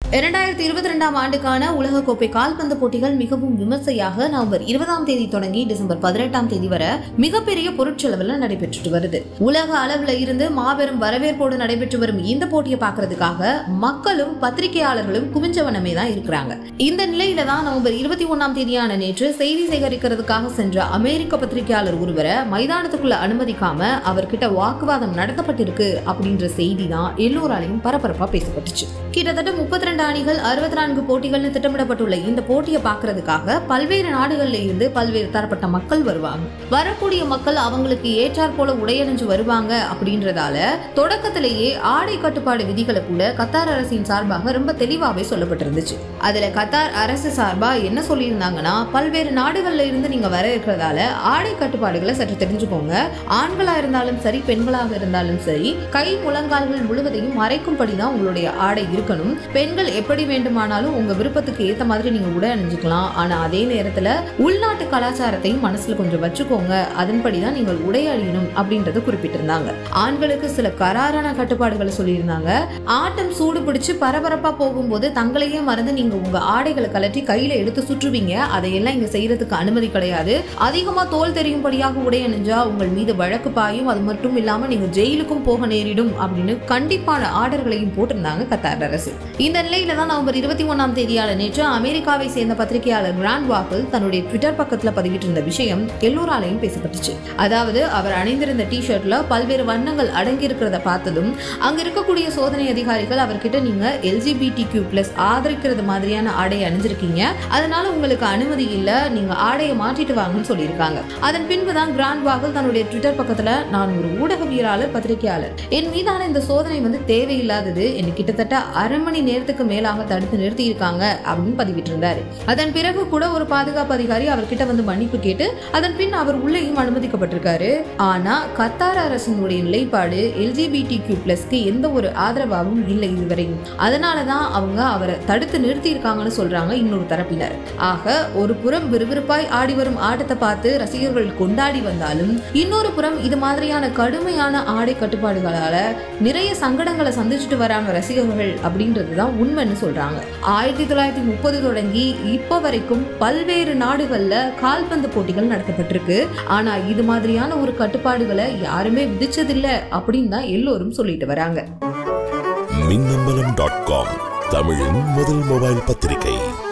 இரண்டாயிரத்தி இருபத்தி ரெண்டாம் ஆண்டுக்கான உலகக்கோப்பை கால்பந்து போட்டிகள் மிகவும் விமர்சையாக நவம்பர் இருபதாம் தேதி தொடங்கி டிசம்பர் பதினெட்டாம் தேதி வரை மிகப்பெரிய பொருட்செலவில் நடைபெற்றுட்டு வருது உலக அளவுல இருந்து மாபெரும் வரவேற்போடு நடைபெற்று வரும் இந்த போட்டியை பார்க்கறதுக்காக மக்களும் பத்திரிகையாளர்களும் குவிஞ்சவனமே தான் இருக்கிறாங்க இந்த நிலையில தான் நவம்பர் இருபத்தி ஒன்னாம் தேதியான நேற்று செய்தி சேகரிக்கிறதுக்காக சென்ற அமெரிக்க பத்திரிகையாளர் ஒருவரை மைதானத்துக்குள்ள அனுமதிக்காம அவர்கிட்ட வாக்குவாதம் நடத்தப்பட்டிருக்கு அப்படின்ற செய்தி தான் எல்லோராலையும் பரபரப்பா பேசப்பட்டுச்சு கிட்டத்தட்ட முப்பத்தி ரெண்டு அணிகள் அறுபத்தி நான்கு போட்டிகள்னு திட்டமிடப்பட்டுள்ள இந்த போட்டியை பார்க்கறதுக்காக பல்வேறு நாடுகள்ல இருந்து பல்வேறு தரப்பட்ட மக்கள் வருவாங்க வரக்கூடிய மக்கள் அவங்களுக்கு ஏற்றாற் போல உடையணிஞ்சு வருவாங்க அப்படின்றதால தொடக்கத்திலேயே ஆடை கட்டுப்பாடு விதிகளை கூட கத்தார் அரசின் சார்பாக ரொம்ப தெளிவாவே சொல்லப்பட்டிருந்துச்சு அதுல கத்தார் அரசு சார்பா என்ன சொல்லியிருந்தாங்கன்னா பல்வேறு நாடுகள்ல இருந்து நீங்க வர இருக்கிறதால ஆடை கட்டுப்பாடுகளை சற்று தெரிஞ்சுக்கோங்க ஆண்களா இருந்தாலும் சரி பெண்களாக இருந்தாலும் சரி கை முழங்கால்கள் முழுவதையும் மறைக்கும்படி தான் உங்களுடைய ஆடை இருக்கணும் பெண்கள் எப்படி வேண்டுமானாலும் உங்க விருப்பத்துக்கு ஏத்த மாதிரி நீங்க உடை அணிஞ்சுக்கலாம் ஆனா அதே நேரத்துல உள்நாட்டு கலாச்சாரத்தையும் மனசுல கொஞ்சம் வச்சுக்கோங்க அதன்படி தான் நீங்கள் உடை அணியணும் அப்படின்றத குறிப்பிட்டிருந்தாங்க ஆண்களுக்கு சில கராரான கட்டுப்பாடுகளை சொல்லியிருந்தாங்க ஆட்டம் சூடு பிடிச்சு பரபரப்பா போகும்போது தங்களையே மறந்து நீங்க உங்க ஆடைகளை கலட்டி கையில எடுத்து சுற்றுவீங்க அதையெல்லாம் இங்க செய்யறதுக்கு அனுமதி கிடையாது அதிகமா தோல் தெரியும்படியாக உடை அணிஞ்சா உங்கள் மீது வழக்கு பாயும் அது மட்டும் இல்லாம நீங்க ஜெயிலுக்கும் போக நேரிடும் அப்படின்னு கண்டிப்பான ஆர்டர்களையும் போட்டிருந்தாங்க கத்தார் அரசு இந்த நிலையில தான் நவம்பர் இருபத்தி ஒன்னாம் தேதியான நேற்று அமெரிக்காவை சேர்ந்த பத்திரிகையாளர் கிராண்ட் வாக்கில் தன்னுடைய ட்விட்டர் பக்கத்துல பதிவிட்டிருந்த விஷயம் எல்லோராலையும் பேசப்பட்டுச்சு அதாவது அவர் அணிந்திருந்த டி ஷர்ட்ல பல்வேறு வண்ணங்கள் அடங்கி இருக்கிறத பார்த்ததும் அங்க இருக்கக்கூடிய சோதனை அதிகாரிகள் அவர்கிட்ட நீங்க எல்ஜிபிடி கியூ பிளஸ் ஆதரிக்கிறது மாதிரியான ஆடை அணிஞ்சிருக்கீங்க அதனால உங்களுக்கு அனுமதி இல்ல நீங்க ஆடையை மாற்றிட்டு வாங்கன்னு சொல்லியிருக்காங்க அதன் பின்புதான் கிராண்ட் வாகல் தன்னுடைய ட்விட்டர் பக்கத்துல நான் ஒரு ஊடகவியலாளர் பத்திரிகையாளர் என் மீதான இந்த சோதனை வந்து தேவையில்லாதது என்னை கிட்டத்தட்ட அரை மணி நேரத்துக்கு மேலாக தடுத்து நிறுத்தி இருக்காங்க அப்படின்னு பதிவிட்டிருந்தாரு அதன் பிறகு கூட ஒரு பாதுகாப்பு அதிகாரி அவர்கிட்ட வந்து மன்னிப்பு கேட்டு அதன் பின் அவர் உள்ளேயும் அனுமதிக்கப்பட்டிருக்காரு ஆனா கத்தார் அரசினுடைய நிலைப்பாடு எல்ஜிபிடி கியூ பிளஸ்க்கு எந்த ஒரு ஆதரவாகவும் இல்லை இதுவரையும் அதனாலதான் அவங்க அவரை தடுத்து நிறுத்தி இருக்காங்கன்னு சொல்றாங்க இன்னொரு தரப்பினர் ஆக ஒரு புறம் விறுவிறுப்பாய் ஆடி வரும் ஆட்டத்தை பார்த்து ரசிகர்கள் கொண்டாடி வந்தாலும் இன்னொரு புறம் இது மாதிரியான கடுமையான ஆடை கட்டுப்பாடுகளால நிறைய சங்கடங்களை சந்திச்சுட்டு வராங்க ரசிகர்கள் அப்படின்றது தான் உண்மைன்னு சொல்றாங்க ஆயிரத்தி தொள்ளாயிரத்தி முப்பது தொடங்கி இப்போ வரைக்கும் பல்வேறு நாடுகள்ல கால்பந்து போட்டிகள் நடத்தப்பட்டிருக்கு ஆனா இது மாதிரியான ஒரு கட்டுப்பாடுகளை யாருமே விதிச்சதில்லை அப்படின்னு தான் எல்லோரும் சொல்லிட்டு வராங்க மின்னம்பலம் டாட் காம் தமிழின் முதல் மொபைல் பத்திரிகை